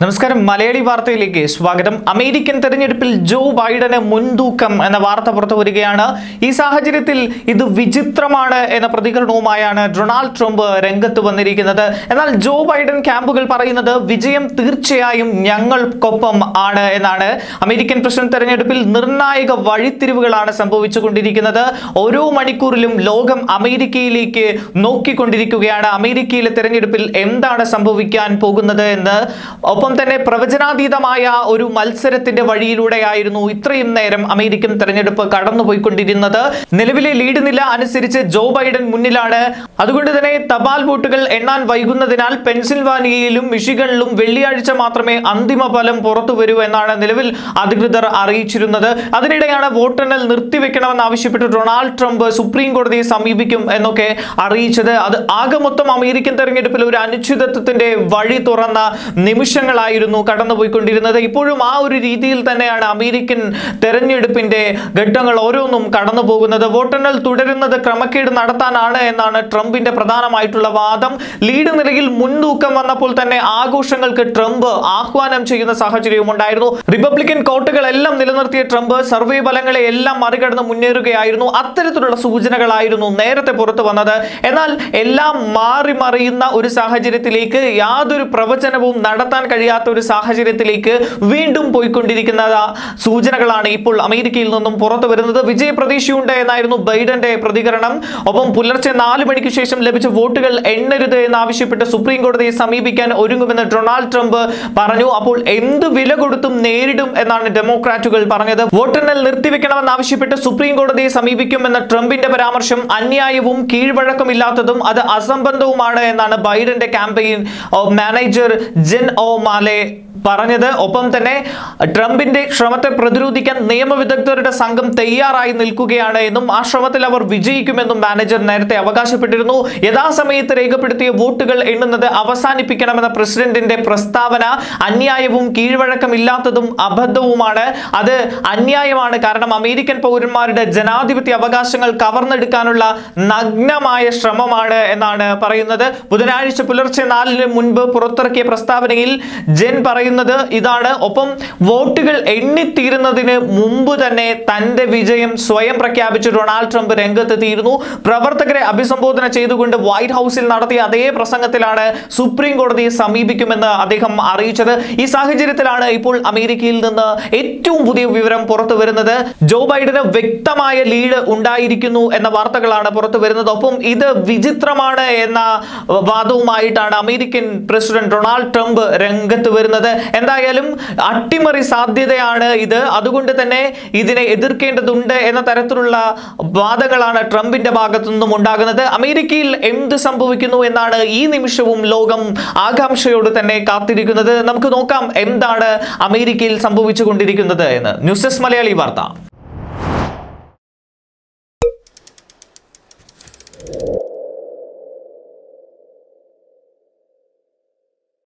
നമസ്കാരം മലയാളി വാർത്തയിലേക്ക് സ്വാഗതം അമേരിക്കൻ തെരഞ്ഞെടുപ്പിൽ ജോ ബൈഡന് മുൻതൂക്കം എന്ന വാർത്ത പുറത്തു വരികയാണ് ഈ സാഹചര്യത്തിൽ ഇത് വിചിത്രമാണ് എന്ന പ്രതികരണവുമായാണ് ഡൊണാൾഡ് ട്രംപ് രംഗത്ത് വന്നിരിക്കുന്നത് എന്നാൽ ജോ ബൈഡൻ ക്യാമ്പുകൾ പറയുന്നത് വിജയം തീർച്ചയായും ഞങ്ങൾക്കൊപ്പം ആണ് എന്നാണ് അമേരിക്കൻ പ്രസിഡന്റ് തെരഞ്ഞെടുപ്പിൽ നിർണായക വഴിത്തിരിവുകളാണ് സംഭവിച്ചുകൊണ്ടിരിക്കുന്നത് ഓരോ മണിക്കൂറിലും ലോകം അമേരിക്കയിലേക്ക് നോക്കിക്കൊണ്ടിരിക്കുകയാണ് അമേരിക്കയിലെ തെരഞ്ഞെടുപ്പിൽ എന്താണ് സംഭവിക്കാൻ പോകുന്നത് എന്ന് ഒപ്പം തന്നെ പ്രവചനാതീതമായ ഒരു മത്സരത്തിന്റെ വഴിയിലൂടെയായിരുന്നു ഇത്രയും നേരം അമേരിക്കൻ തെരഞ്ഞെടുപ്പ് കടന്നുപോയിക്കൊണ്ടിരുന്നത് നിലവിലെ ലീഡ് നില അനുസരിച്ച് ജോ ബൈഡൻ മുന്നിലാണ് അതുകൊണ്ട് തന്നെ തപാൽ വോട്ടുകൾ എണ്ണാൻ വൈകുന്നതിനാൽ പെൻസിൽവാനിയയിലും മിഷിഗണിലും വെള്ളിയാഴ്ച മാത്രമേ അന്തിമ ഫലം പുറത്തു വരൂ എന്നാണ് നിലവിൽ അധികൃതർ അറിയിച്ചിരുന്നത് അതിനിടെയാണ് വോട്ടെണ്ണൽ നിർത്തിവെക്കണമെന്ന് ആവശ്യപ്പെട്ട് ഡൊണാൾഡ് ട്രംപ് സുപ്രീം കോടതിയെ സമീപിക്കും എന്നൊക്കെ അറിയിച്ചത് അത് ആകെ മൊത്തം അമേരിക്കൻ തെരഞ്ഞെടുപ്പിൽ ഒരു അനിശ്ചിതത്വത്തിന്റെ വഴി തുറന്ന നിമിഷങ്ങളായിരുന്നു കടന്നുപോയിക്കൊണ്ടിരുന്നത് ഇപ്പോഴും ആ ഒരു രീതിയിൽ തന്നെയാണ് അമേരിക്കൻ തെരഞ്ഞെടുപ്പിന്റെ ഘട്ടങ്ങൾ ഓരോന്നും കടന്നു പോകുന്നത് വോട്ടെണ്ണൽ തുടരുന്നത് ക്രമക്കേട് നടത്താനാണ് എന്നാണ് ട്രംപിന്റെ പ്രധാനമായിട്ടുള്ള വാദം ലീഡ് നിലയിൽ മുൻതൂക്കം വന്നപ്പോൾ തന്നെ ആഘോഷങ്ങൾക്ക് ട്രംപ് ആഹ്വാനം ചെയ്യുന്ന സാഹചര്യവും ഉണ്ടായിരുന്നു റിപ്പബ്ലിക്കൻ കോട്ടുകളെല്ലാം നിലനിർത്തിയ ട്രംപ് സർവേ ഫലങ്ങളെ എല്ലാം മറികടന്ന് മുന്നേറുകയായിരുന്നു അത്തരത്തിലുള്ള സൂചനകളായിരുന്നു നേരത്തെ പുറത്തു വന്നത് എന്നാൽ എല്ലാം മാറി മറിയുന്ന ഒരു സാഹചര്യത്തിലേക്ക് യാതൊരു പ്രവചനവും നടത്താൻ കഴിയാത്ത ഒരു സാഹചര്യത്തിലേക്ക് വീണ്ടും പോയിക്കൊണ്ടിരിക്കുന്ന സൂചനകളാണ് ഇപ്പോൾ അമേരിക്കയിൽ നിന്നും പുറത്തു വരുന്നത് വിജയപ്രതീക്ഷയുണ്ട് എന്നായിരുന്നു ബൈഡന്റെ പ്രതികരണം ഒപ്പം പുലർച്ചെ നാല് മണിക്ക് ശേഷം ലഭിച്ച വോട്ടുകൾ എണ്ണരുത് എന്നാവശ്യപ്പെട്ട് സുപ്രീം കോടതിയെ സമീപിക്കാൻ ഒരുങ്ങുമെന്ന് ഡൊണാൾഡ് ട്രംപ് പറഞ്ഞു അപ്പോൾ എന്ത് വില കൊടുത്തും നേരിടും എന്നാണ് ഡെമോക്രാറ്റുകൾ പറഞ്ഞത് വോട്ടെണ്ണൽ നിർത്തിവെക്കണമെന്നാവശ്യപ്പെട്ട് സുപ്രീം കോടതിയെ സമീപിക്കുമെന്ന ട്രംപിന്റെ പരാമർശം അന്യായവും കീഴ്വഴക്കമില്ലാത്തതും അത് അസംബന്ധവുമാണ് എന്നാണ് ബൈഡന്റെ campaign manager Jen O'Malley പറഞ്ഞത് ഒപ്പം തന്നെ ട്രംപിന്റെ ശ്രമത്തെ പ്രതിരോധിക്കാൻ നിയമവിദഗ്ധരുടെ സംഘം തയ്യാറായി നിൽക്കുകയാണ് എന്നും ആ ശ്രമത്തിൽ അവർ വിജയിക്കുമെന്നും മാനേജർ നേരത്തെ അവകാശപ്പെട്ടിരുന്നു യഥാസമയത്ത് രേഖപ്പെടുത്തിയ വോട്ടുകൾ എണ്ണുന്നത് അവസാനിപ്പിക്കണമെന്ന പ്രസിഡന്റിന്റെ പ്രസ്താവന അന്യായവും കീഴ്വഴക്കമില്ലാത്തതും അബദ്ധവുമാണ് അത് അന്യായമാണ് കാരണം അമേരിക്കൻ പൗരന്മാരുടെ ജനാധിപത്യ അവകാശങ്ങൾ കവർന്നെടുക്കാനുള്ള നഗ്നമായ ശ്രമമാണ് എന്നാണ് പറയുന്നത് ബുധനാഴ്ച പുലർച്ചെ നാലിന് മുൻപ് പുറത്തിറക്കിയ പ്രസ്താവനയിൽ ജെൻ പറയുന്നത് ഇതാണ് ഒപ്പം വോട്ടുകൾ എണ്ണിത്തീരുന്നതിന് മുമ്പ് തന്നെ തന്റെ വിജയം സ്വയം പ്രഖ്യാപിച്ച് ഡൊണാൾഡ് ട്രംപ് രംഗത്തെത്തിയിരുന്നു പ്രവർത്തകരെ അഭിസംബോധന ചെയ്തുകൊണ്ട് വൈറ്റ് ഹൗസിൽ നടത്തിയ അതേ പ്രസംഗത്തിലാണ് സുപ്രീം കോടതിയെ സമീപിക്കുമെന്ന് അദ്ദേഹം അറിയിച്ചത് ഈ സാഹചര്യത്തിലാണ് ഇപ്പോൾ അമേരിക്കയിൽ നിന്ന് ഏറ്റവും പുതിയ വിവരം പുറത്തു വരുന്നത് ജോ ബൈഡന് വ്യക്തമായ ലീഡ് ഉണ്ടായിരിക്കുന്നു എന്ന വാർത്തകളാണ് പുറത്തു വരുന്നത് ഒപ്പം ഇത് വിചിത്രമാണ് എന്ന വാദവുമായിട്ടാണ് അമേരിക്കൻ പ്രസിഡന്റ് ഡൊണാൾഡ് ട്രംപ് രംഗത്ത് വരുന്നത് എന്തായാലും അട്ടിമറി സാധ്യതയാണ് ഇത് അതുകൊണ്ട് തന്നെ ഇതിനെ എതിർക്കേണ്ടതുണ്ട് എന്ന തരത്തിലുള്ള വാദങ്ങളാണ് ട്രംപിന്റെ ഭാഗത്തു നിന്നും ഉണ്ടാകുന്നത് അമേരിക്കയിൽ എന്ത് സംഭവിക്കുന്നു എന്നാണ് ഈ നിമിഷവും ലോകം ആകാംക്ഷയോട് തന്നെ കാത്തിരിക്കുന്നത് നമുക്ക് നോക്കാം എന്താണ് അമേരിക്കയിൽ സംഭവിച്ചുകൊണ്ടിരിക്കുന്നത് എന്ന് ന്യൂസ് ഡെസ്ക് മലയാളി വാർത്ത